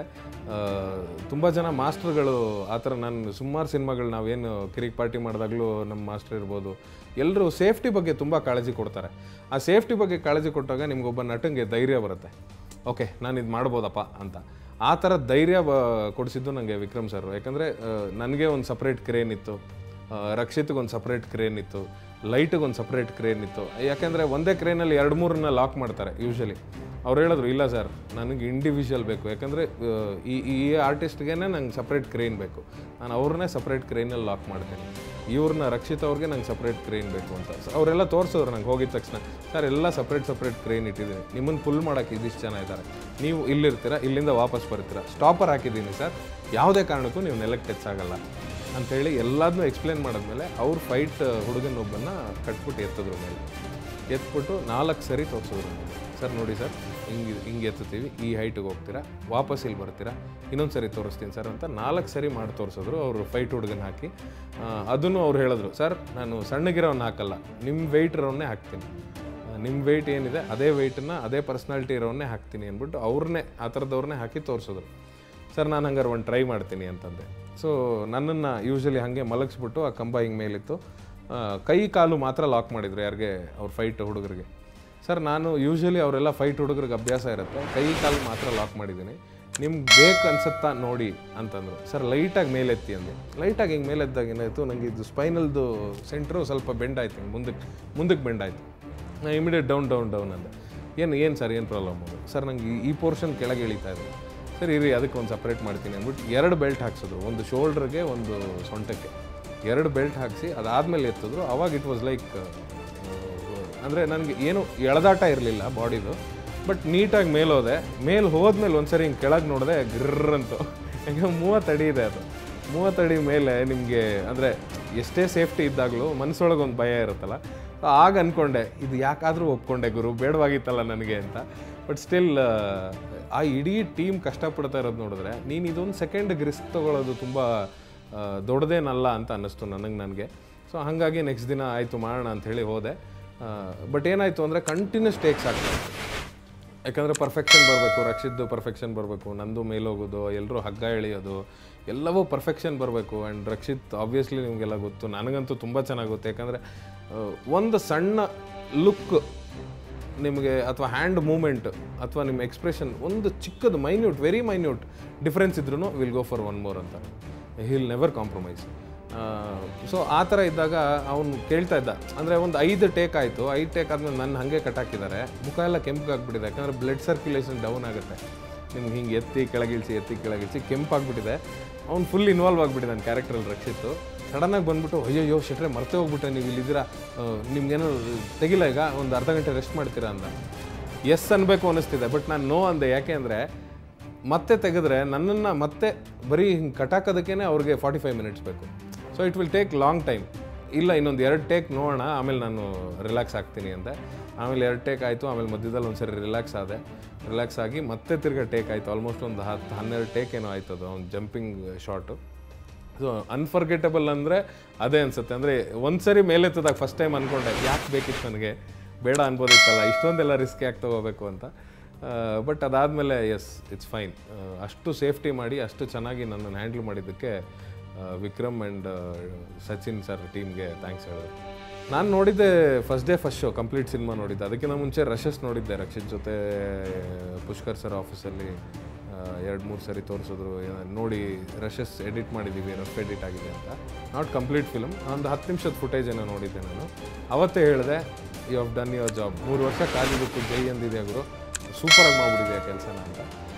ತುಂಬ ಜನ ಮಾಸ್ಟರ್ಗಳು ಆ ಥರ ನಾನು ಸುಮಾರು ಸಿನಿಮಾಗಳು ನಾವೇನು ಕಿರಿಕ್ ಪಾರ್ಟಿ ಮಾಡಿದಾಗಲೂ ನಮ್ಮ ಮಾಸ್ಟರ್ ಇರ್ಬೋದು ಎಲ್ಲರೂ ಸೇಫ್ಟಿ ಬಗ್ಗೆ ತುಂಬ ಕಾಳಜಿ ಕೊಡ್ತಾರೆ ಆ ಸೇಫ್ಟಿ ಬಗ್ಗೆ ಕಾಳಜಿ ಕೊಟ್ಟಾಗ ನಿಮ್ಗೊಬ್ಬ ನಟಂಗೆ ಧೈರ್ಯ ಬರುತ್ತೆ ಓಕೆ ನಾನು ಇದು ಮಾಡ್ಬೋದಪ್ಪ ಅಂತ ಆ ಥರ ಧೈರ್ಯ ಬ ಕೊಡಿಸಿದ್ದು ನನಗೆ ವಿಕ್ರಮ್ ಸರ್ ಯಾಕಂದರೆ ನನಗೆ ಒಂದು ಸಪ್ರೇಟ್ ಕ್ರೇನ್ ಇತ್ತು ರಕ್ಷಿತ್ಗೆ ಒಂದು ಸಪ್ರೇಟ್ ಕ್ರೇನ್ ಇತ್ತು ಲೈಟಿಗೆ ಒಂದು ಸಪ್ರೇಟ್ ಕ್ರೇನ್ ಇತ್ತು ಯಾಕೆಂದರೆ ಒಂದೇ ಕ್ರೇನಲ್ಲಿ ಎರಡು ಮೂರನ್ನ ಲಾಕ್ ಮಾಡ್ತಾರೆ ಯೂಶಲಿ ಅವ್ರು ಹೇಳಿದ್ರು ಇಲ್ಲ ಸರ್ ನನಗೆ ಇಂಡಿವಿಜುವಲ್ ಬೇಕು ಯಾಕಂದರೆ ಈ ಈ ಆರ್ಟಿಸ್ಟ್ಗೆ ನಂಗೆ ಸಪ್ರೇಟ್ ಕ್ರೇನ್ ಬೇಕು ನಾನು ಅವ್ರನ್ನೇ ಸಪ್ರೇಟ್ ಕ್ರೇನಲ್ಲಿ ಲಾಕ್ ಮಾಡ್ತೀನಿ ಇವ್ರನ್ನ ರಕ್ಷಿತ್ ಅವ್ರಿಗೆ ನಂಗೆ ಸಪ್ರೇಟ್ ಕ್ರೇನ್ ಬೇಕು ಅಂತ So ಅವರೆಲ್ಲ ತೋರಿಸಿದ್ರು ನಂಗೆ ಹೋಗಿದ ತಕ್ಷಣ ಸರ್ ಎಲ್ಲ ಸಪ್ರೇಟ್ ಸಪ್ರೇಟ್ ಕ್ರೇನ್ ಇಟ್ಟಿದ್ದೀನಿ ನಿಮ್ಮನ್ನು ಫುಲ್ ಮಾಡೋಕ್ಕೆ ಇದಿಷ್ಟು ಜನ ಇದ್ದಾರೆ ನೀವು ಇಲ್ಲಿರ್ತೀರಾ ಇಲ್ಲಿಂದ ವಾಪಸ್ ಬರ್ತೀರಾ ಸ್ಟಾಪರ್ ಹಾಕಿದ್ದೀನಿ ಸರ್ ಯಾವುದೇ ಕಾರಣಕ್ಕೂ ನೀವು ನೆಲಕ್ಕೆ ಟಚ್ ಆಗಲ್ಲ ಅಂಥೇಳಿ ಎಲ್ಲದನ್ನೂ ಎಕ್ಸ್ಪ್ಲೇನ್ ಮಾಡಿದ್ಮೇಲೆ ಅವ್ರು ಫೈಟ್ ಹುಡುಗನೊಬ್ಬನ್ನ ಕಟ್ಬಿಟ್ಟು ಎತ್ತಿದ್ರು ಮೇಲೆ ಎತ್ಬಿಟ್ಟು ನಾಲ್ಕು ಸರಿ ತೋರಿಸಿದ್ರು ಸರ್ ನೋಡಿ ಸರ್ ಹಿಂಗೆ ಹಿಂಗೆ ಎತ್ತುತ್ತೀವಿ ಈ ಹೈಟಿಗೆ ಹೋಗ್ತೀರಾ ವಾಪಸ್ ಇಲ್ಲಿ ಬರ್ತೀರಾ ಇನ್ನೊಂದು ಸರಿ ತೋರಿಸ್ತೀನಿ ಸರ್ ಅಂತ ನಾಲ್ಕು ಸರಿ ಮಾಡಿ ತೋರಿಸಿದ್ರು ಅವರು ಫೈಟ್ ಹುಡುಗನ ಹಾಕಿ ಅದನ್ನು ಅವ್ರು ಹೇಳಿದ್ರು ಸರ್ ನಾನು ಸಣ್ಣಗಿರೋನ್ನ ಹಾಕಲ್ಲ ನಿಮ್ಮ ವೆಯ್ಟ್ ಇರೋವನ್ನೇ ಹಾಕ್ತೀನಿ ನಿಮ್ಮ ವೆಯ್ಟ್ ಏನಿದೆ ಅದೇ ವೆಯ್ಟನ್ನ ಅದೇ ಪರ್ಸ್ನಾಲಿಟಿ ಇರೋವನ್ನೇ ಹಾಕ್ತೀನಿ ಅಂದ್ಬಿಟ್ಟು ಅವ್ರನ್ನೇ ಆ ಥರದವ್ರನ್ನೇ ಹಾಕಿ ತೋರಿಸಿದ್ರು ಸರ್ ನಾನು ಹಂಗಾರೆ ಒಂದು ಟ್ರೈ ಮಾಡ್ತೀನಿ ಅಂತಂದೆ ಸೊ ನನ್ನನ್ನು ಯೂಶಲಿ ಹಾಗೆ ಮಲಗಿಸ್ಬಿಟ್ಟು ಆ ಕಂಬ ಹಿಂಗೆ ಮೇಲಿತ್ತು ಆ, ಕೈ ಕಾಲು ಮಾತ್ರ ಲಾಕ್ ಮಾಡಿದ್ರು ಯಾರಿಗೆ ಅವ್ರ ಫೈಟ್ ಹುಡುಗರಿಗೆ ಸರ್ ನಾನು ಯೂಶಲಿ ಅವರೆಲ್ಲ ಫೈಟ್ ಹುಡುಗರಿಗೆ ಅಭ್ಯಾಸ ಇರುತ್ತೆ ಕೈ ಕಾಲು ಮಾತ್ರ ಲಾಕ್ ಮಾಡಿದ್ದೀನಿ ನಿಮ್ಗೆ ಬೇಕು ಅನ್ಸುತ್ತಾ ನೋಡಿ ಅಂತಂದರು ಸರ್ ಲೈಟಾಗಿ ಮೇಲೆತ್ತಿ ಅಂದೆ ಲೈಟಾಗಿ ಹಿಂಗೆ ಮೇಲೆದ್ದಾಗ ಏನಾಯಿತು ನನಗೆ ಇದು ಸ್ಪೈನಲ್ದು ಸೆಂಟ್ರು ಸ್ವಲ್ಪ ಬೆಂಡ್ ಆಯ್ತು ಹಿಂಗೆ ಮುಂದಕ್ಕೆ ಮುಂದಕ್ಕೆ ಬೆಂಡ್ ಆಯಿತು ನಾನು ಇಮಿಡಿಯೇಟ್ ಡೌನ್ ಡೌನ್ ಡೌನ್ ಅಂದೆ ಏನು ಏನು ಸರ್ ಏನು ಪ್ರಾಬ್ಲಮ್ ಅದು ಸರ್ ನಂಗೆ ಈ ಪೋರ್ಷನ್ ಕೆಳಗೆ ಇಳಿತಾ ಇದೆ ಸರ್ ಇರಿ ಅದಕ್ಕೆ ಒಂದು ಸಪ್ರೇಟ್ ಮಾಡ್ತೀನಿ ಅಂದ್ಬಿಟ್ಟು ಎರಡು ಬೆಲ್ಟ್ ಹಾಕ್ಸಿದ್ರು ಒಂದು ಶೋಲ್ಡ್ರಿಗೆ ಒಂದು ಸೊಂಟಕ್ಕೆ ಎರಡು ಬೆಲ್ಟ್ ಹಾಕಿಸಿ ಅದಾದಮೇಲೆ ಎತ್ತಿದ್ರು ಅವಾಗ ಇಟ್ ವಾಸ್ ಲೈಕ್ ಅಂದರೆ ನನಗೆ ಏನು ಎಳೆದಾಟ ಇರಲಿಲ್ಲ ಬಾಡಿದು ಬಟ್ ನೀಟಾಗಿ ಮೇಲೋದೆ ಮೇಲೆ ಹೋದ್ಮೇಲೆ ಒಂದ್ಸರಿ ಹಿಂಗೆ ಕೆಳಗೆ ನೋಡಿದೆ ಗ್ರರ್ ಅಂತು ಯಾಕೆ ಮೂವತ್ತಡಿ ಇದೆ ಅದು ಮೂವತ್ತಡಿ ಮೇಲೆ ನಿಮಗೆ ಅಂದರೆ ಎಷ್ಟೇ ಸೇಫ್ಟಿ ಇದ್ದಾಗಲೂ ಮನಸ್ಸೊಳಗೆ ಒಂದು ಭಯ ಇರುತ್ತಲ್ಲ So ಆಗ ಅಂದ್ಕೊಂಡೆ ಇದು ಯಾಕಾದರೂ ಒಪ್ಕೊಂಡೆ ಗುರು ಬೇಡವಾಗಿತ್ತಲ್ಲ ನನಗೆ ಅಂತ ಬಟ್ ಸ್ಟಿಲ್ ಆ ಇಡೀ ಟೀಮ್ ಕಷ್ಟಪಡ್ತಾ ಇರೋದು ನೋಡಿದ್ರೆ ನೀನು ಇದೊಂದು ಸೆಕೆಂಡ್ ರಿಸ್ಕ್ ತೊಗೊಳೋದು ತುಂಬ ಆ, ದೊಡ್ಡದೇನಲ್ಲ ಅಂತ ಅನ್ನಿಸ್ತು ನನಗೆ ನನಗೆ ಸೊ ಹಾಗಾಗಿ ನೆಕ್ಸ್ಟ್ ದಿನ ಆಯಿತು ಮಾಡೋಣ ಅಂತ ಹೇಳಿ ಹೋದೆ ಬಟ್ ಏನಾಯಿತು ಅಂದರೆ ಕಂಟಿನ್ಯೂಸ್ ಟೇಕ್ಸ್ ಆಗ್ತಾ ಇತ್ತು ಯಾಕಂದರೆ ಪರ್ಫೆಕ್ಷನ್ ಬರಬೇಕು ರಕ್ಷಿದ್ದು ಪರ್ಫೆಕ್ಷನ್ ಬರಬೇಕು ನಂದು ಮೇಲೋಗೋದು ಎಲ್ಲರೂ ಹಗ್ಗ ಎಳೆಯೋದು ಎಲ್ಲವೂ ಪರ್ಫೆಕ್ಷನ್ ಬರಬೇಕು ಆ್ಯಂಡ್ ರಕ್ಷಿತ್ ಆಬ್ವಿಯಸ್ಲಿ ನಿಮಗೆಲ್ಲ ಗೊತ್ತು ನನಗಂತೂ ತುಂಬ ಚೆನ್ನಾಗಿ ಗೊತ್ತು ಯಾಕಂದರೆ ಒಂದು ಸಣ್ಣ ಲುಕ್ ನಿಮಗೆ ಅಥವಾ ಹ್ಯಾಂಡ್ ಮೂಮೆಂಟ್ ಅಥವಾ ನಿಮ್ಮ ಎಕ್ಸ್ಪ್ರೆಷನ್ ಒಂದು ಚಿಕ್ಕದು ಮೈನ್ಯೂಟ್ ವೆರಿ ಮೈನ್ಯೂಟ್ ಡಿಫ್ರೆನ್ಸ್ ಇದ್ರೂ will go for one more ಅಂತ ಹಿಲ್ ನೆವರ್ ಕಾಂಪ್ರಮೈಸ್ ಸೊ ಆ ಥರ ಇದ್ದಾಗ ಅವನು ಕೇಳ್ತಾ ಇದ್ದ ಅಂದರೆ ಒಂದು ಐದು ಟೇಕ್ ಆಯಿತು ಐದು ಟೇಕ್ ಆದ್ಮೇಲೆ ನನ್ನ ಹಾಗೆ ಕಟ್ ಹಾಕಿದ್ದಾರೆ ಮುಖ ಎಲ್ಲ ಕೆಂಪಗಾಗ್ಬಿಟ್ಟಿದೆ ಯಾಕಂದರೆ ಬ್ಲಡ್ ಸರ್ಕ್ಯುಲೇಷನ್ ಡೌನ್ ಆಗುತ್ತೆ ನಿಮ್ಗೆ ಹಿಂಗೆ ಎತ್ತಿ ಕೆಳಗಿಳಿಸಿ ಎತ್ತಿ ಕೆಳಗಿಳಿಸಿ ಕೆಂಪಾಗ್ಬಿಟ್ಟಿದೆ ಅವ್ನು ಫುಲ್ ಇನ್ವಾಲ್ವ್ ಆಗಿಬಿಟ್ಟಿದೆ ನನ್ನ ಕ್ಯಾರೆಕ್ಟ್ರಲ್ಲಿ ರಕ್ಷಿತ್ತು ಸಡನ್ನಾಗಿ ಬಂದ್ಬಿಟ್ಟು ಅಯ್ಯಯ್ಯೋ ಶೆಟ್ರೆ ಮರ್ತೇ ಹೋಗ್ಬಿಟ್ಟೆ ನೀವು ಇಲ್ಲಿದ್ದೀರಾ ಆ, ನಿಮ್ಗೇನೋ ತೆಗಿಲ್ಲ ಈಗ ಒಂದು ಅರ್ಧ ಗಂಟೆ ರೆಸ್ಟ್ ಮಾಡ್ತೀರಾ ಅಂದ ಎಸ್ ಅನ್ಬೇಕು ಅನ್ನಿಸ್ತಿದೆ ಬಟ್ ನಾನು ನೋ ಅಂದೆ ಯಾಕೆ ಅಂದರೆ ಮತ್ತೆ ತೆಗೆದ್ರೆ ನನ್ನನ್ನು ಮತ್ತೆ ಬರೀ ಹಿಂಗೆ ಕಟಾಕೋದಕ್ಕೇ ಅವ್ರಿಗೆ ಫಾರ್ಟಿ ಫೈವ್ ಮಿನಿಟ್ಸ್ ಬೇಕು so it will take long time ಇಲ್ಲ ಇನ್ನೊಂದು ಎರಡು ಟೇಕ್ ನೋಡೋಣ ಆಮೇಲೆ ನಾನು ರಿಲ್ಯಾಕ್ಸ್ ಆಗ್ತೀನಿ ಅಂದೆ ಆಮೇಲೆ ಎರಡು ಟೇಕ್ ಆಯಿತು ಆಮೇಲೆ ಮಧ್ಯದಲ್ಲಿ ಒಂದು ಸರಿ ರಿಲ್ಯಾಕ್ಸ್ ಆದೆ ರಿಲ್ಯಾಕ್ಸ್ ಆಗಿ ಮತ್ತೆ ತಿರ್ಗಾ ಟೇಕ್ ಆಯಿತು ಆಲ್ಮೋಸ್ಟ್ ಒಂದು ಹತ್ತು ಹನ್ನೆರಡು ಟೇಕ್ ಏನೋ ಆಯ್ತು ಅದು ಒಂದು ಜಂಪಿಂಗ್ ಶಾಟು ಸೊ ಅನ್ಫರ್ಗೆಟಬಲ್ ಅಂದರೆ ಅದೇ ಅನ್ಸುತ್ತೆ ಅಂದರೆ ಒಂದ್ಸರಿ ಮೇಲೆತ್ತದಾಗ ಫಸ್ಟ್ ಟೈಮ್ ಅಂದ್ಕೊಂಡೆ ಯಾಕೆ ಬೇಕಿತ್ತು ನನಗೆ ಬೇಡ ಅನ್ಬೋದಿತ್ತಲ್ಲ ಇಷ್ಟೊಂದೆಲ್ಲ ರಿಸ್ಕ್ ಯಾಕೆ ತೊಗೋಬೇಕು ಅಂತ ಬಟ್ ಅದಾದಮೇಲೆ ಎಸ್ ಇಟ್ಸ್ ಫೈನ್ ಅಷ್ಟು ಸೇಫ್ಟಿ ಮಾಡಿ ಅಷ್ಟು ಚೆನ್ನಾಗಿ ನನ್ನನ್ನು ಹ್ಯಾಂಡಲ್ ಮಾಡಿದ್ದಕ್ಕೆ ಆ, ವಿಕ್ರಮ್ ಆ್ಯಂಡ್ ಸಚಿನ್ ಸರ್ ಟೀಮ್ಗೆ ಥ್ಯಾಂಕ್ಸ್ ಹೇಳೋದು ನಾನು ನೋಡಿದ್ದೆ first day first show complete cinema ನೋಡಿದ್ದೆ ಅದಕ್ಕಿಂತ ಮುಂಚೆ ರಶಸ್ ನೋಡಿದ್ದೆ ರಕ್ಷಿತ್ ಜೊತೆ ಪುಷ್ಕರ್ ಸರ್ ಆಫೀಸಲ್ಲಿ ಎರಡು ಮೂರು ಸರಿ ತೋರಿಸಿದ್ರು ನೋಡಿ ರಶಸ್ ಎಡಿಟ್ ಮಾಡಿದ್ದೀವಿ ರಫ್ ಎಡಿಟ್ ಆಗಿದೆ ಅಂತ ನಾಟ್ ಕಂಪ್ಲೀಟ್ ಫಿಲ್ಮ್ ಒಂದು ಹತ್ತು ನಿಮಿಷದ ಫುಟೇಜ್ ಏನೋ ನೋಡಿದ್ದೆ ನಾನು ಅವತ್ತೇ ಹೇಳಿದೆ you have done your job ಮೂರು ವರ್ಷ ಕಾಲಿದ್ದಕ್ಕೂ ಜೈ ಅಂದಿದೆ ಗುರು ಸೂಪರಾಗಿ ಮಾಡ್ಬಿಟ್ಟಿದೆ ಕೆಲಸನ ಅಂತ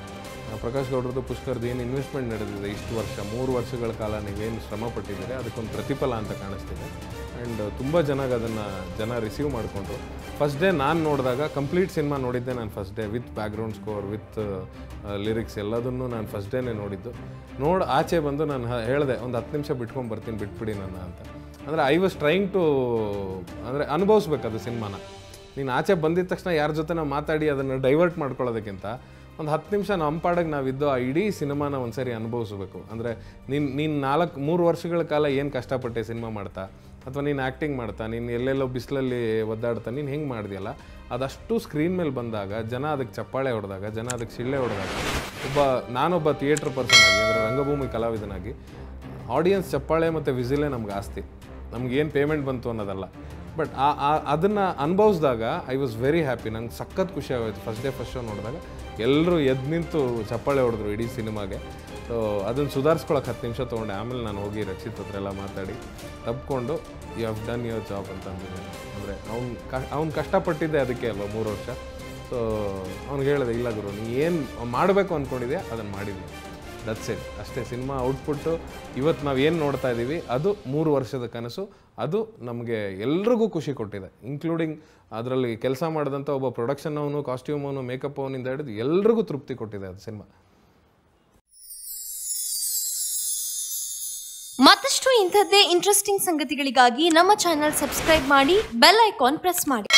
ಪ್ರಕಾಶ್ ಗೌಡ್ರದ್ದು ಪುಷ್ಕರ್ದು ಏನು ಇನ್ವೆಸ್ಟ್ಮೆಂಟ್ ನಡೆದಿದೆ ಇಷ್ಟು ವರ್ಷ ಮೂರು ವರ್ಷಗಳ ಕಾಲ ನೀವೇನು ಶ್ರಮ ಪಟ್ಟಿದ್ದೀರಿ ಅದಕ್ಕೊಂದು ಪ್ರತಿಫಲ ಅಂತ ಕಾಣಿಸ್ತಿದೆ ಆ್ಯಂಡ್ ತುಂಬ ಚೆನ್ನಾಗಿ ಅದನ್ನು ಜನ ರಿಸೀವ್ ಮಾಡಿಕೊಂಡ್ರು ಫಸ್ಟ್ ಡೇ ನಾನು ನೋಡಿದಾಗ ಕಂಪ್ಲೀಟ್ ಸಿನಿಮಾ ನೋಡಿದ್ದೆ ನಾನು first day with background score with lyrics ಎಲ್ಲದನ್ನು ನಾನು ಫಸ್ಟ್ ಡೇನೇ ನೋಡಿದ್ದು ನೋಡಿ ಆಚೆ ಬಂದು ನಾನು ಹೇಳಿದೆ ಒಂದು ಹತ್ತು ನಿಮಿಷ ಬಿಟ್ಕೊಂಡು ಬರ್ತೀನಿ ಬಿಟ್ಬಿಡಿ ನನ್ನ ಅಂತ ಅಂದರೆ ಐ ವಾಸ್ ಟ್ರೈಂಗ್ ಟು ಅಂದರೆ ಅನುಭವಿಸ್ಬೇಕು ಅದು ಸಿನಿಮಾನ ನೀನು ಆಚೆ ಬಂದಿದ ತಕ್ಷಣ ಯಾರ ಜೊತೆ ನಾವು ಮಾತಾಡಿ ಅದನ್ನು ಡೈವರ್ಟ್ ಮಾಡ್ಕೊಳ್ಳೋದಕ್ಕಿಂತ ಒಂದು ಹತ್ತು ನಿಮಿಷ ನಮ್ಮ ಪಾಡಿಗೆ ನಾವಿದ್ದು ಆ ಇಡೀ ಸಿನಿಮಾನ ಒಂದ್ಸರಿ ಅನುಭವಿಸ್ಬೇಕು ಅಂದರೆ ನೀನು ನೀನು ನಾಲ್ಕು ಮೂರು ವರ್ಷಗಳ ಕಾಲ ಏನು ಕಷ್ಟಪಟ್ಟೆ ಸಿನಿಮಾ ಮಾಡ್ತಾ ಅಥವಾ ನೀನು ಆ್ಯಕ್ಟಿಂಗ್ ಮಾಡ್ತಾ ನೀನು ಎಲ್ಲೆಲ್ಲೋ ಬಿಸಿಲಲ್ಲಿ ಒದ್ದಾಡ್ತಾ ನೀನು ಹೆಂಗೆ ಮಾಡಿದೆಯಲ್ಲ ಅದಷ್ಟು ಸ್ಕ್ರೀನ್ ಮೇಲೆ ಬಂದಾಗ ಜನ ಅದಕ್ಕೆ ಚಪ್ಪಾಳೆ ಹೊಡೆದಾಗ ಜನ ಅದಕ್ಕೆ ಶಿಳ್ಳೆ ಹೊಡೆದಾಗ ಒಬ್ಬ ನಾನೊಬ್ಬ ಥಿಯೇಟ್ರ್ ಪರ್ಸನ್ ಆಗಿ ಅಂದರೆ ರಂಗಭೂಮಿ ಕಲಾವಿದನಾಗಿ ಆಡಿಯನ್ಸ್ ಚಪ್ಪಾಳೆ ಮತ್ತು ವಿಸಿಲೇ ನಮ್ಗೆ ಆಸ್ತಿ ನಮ್ಗೆ ಏನು ಪೇಮೆಂಟ್ ಬಂತು ಅನ್ನೋದಲ್ಲ ಬಟ್ ಆ ಆ- ಅದನ್ನ ಅನುಭವಿಸಿದಾಗ ಐ ವಾಸ್ ವೆರಿ ಹ್ಯಾಪಿ ನಂಗೆ ಸಖತ್ ಖುಷಿ ಆಗೋಯ್ತು ಫಸ್ಟ್ ಡೇ ಫಸ್ಟ್ ಶೋ ನೋಡಿದಾಗ ಎಲ್ಲರೂ ಎದ್ದು ನಿಂತು ಚಪ್ಪಾಳೆ ಹೊಡೆದ್ರು ಇಡೀ ಸಿನಿಮಾಗೆ ಸೊ ಅದನ್ನು ಸುಧಾರಿಸ್ಕೊಳಕ್ಕೆ ಹತ್ತು ನಿಮಿಷ ತೊಗೊಂಡೆ ಆಮೇಲೆ ನಾನು ಹೋಗಿ ರಕ್ಷಿತ್ ಹತ್ರ ಎಲ್ಲ ಮಾತಾಡಿ ತಪ್ಕೊಂಡು you have done your job ಅಂತ ಅಂದಿದ್ದೀನಿ ಅಂದರೆ ಅವ್ನು ಕ ಅವ್ನು ಕಷ್ಟಪಟ್ಟಿದ್ದೆ ಅದಕ್ಕೆ ಅಲ್ವಾ ಮೂರು ವರ್ಷ ಸೊ ಅವ್ನಿಗೆ ಹೇಳಿದೆ ಇಲ್ಲ ಗುರು ನೀ ಏನು ಮಾಡಬೇಕು ಅಂದ್ಕೊಂಡಿದ್ಯಾ ಅದನ್ನು ಮಾಡಿದ್ವಿ ದಟ್ಸ್ ಇಟ್ ಅಷ್ಟೇ ಸಿನಿಮಾ ಔಟ್ಪುಟ್ಟು ಇವತ್ತು ನಾವು ಏನು ನೋಡ್ತಾ ಇದ್ದೀವಿ ಅದು ಮೂರು ವರ್ಷದ ಕನಸು ಅದು ನಮಗೆ ಎಲ್ರಿಗೂ ಖುಷಿ ಕೊಟ್ಟಿದೆ ಇನ್ಕ್ಲೂಡಿಂಗ್ ಅದರಲ್ಲಿ ಕೆಲಸ ಮಾಡಿದಂಥ ಒಬ್ಬ ಪ್ರೊಡಕ್ಷನ್ ಅವನು ಕಾಸ್ಟ್ಯೂಮ್ ಅವನು ಮೇಕಪ್ ಅವನಿಂದ ಹಿಡಿದು ಎಲ್ರಿಗೂ ತೃಪ್ತಿ ಕೊಟ್ಟಿದೆ ಅದು ಸಿನಿಮಾ ಮತ್ತಷ್ಟು ಇಂಥದ್ದೇ ಇಂಟ್ರೆಸ್ಟಿಂಗ್ ಸಂಗತಿಗಳಿಗಾಗಿ ನಮ್ಮ ಚಾನೆಲ್ ಸಬ್ಸ್ಕ್ರೈಬ್ ಮಾಡಿ ಬೆಲ್ ಐಕಾನ್ ಪ್ರೆಸ್ ಮಾಡಿ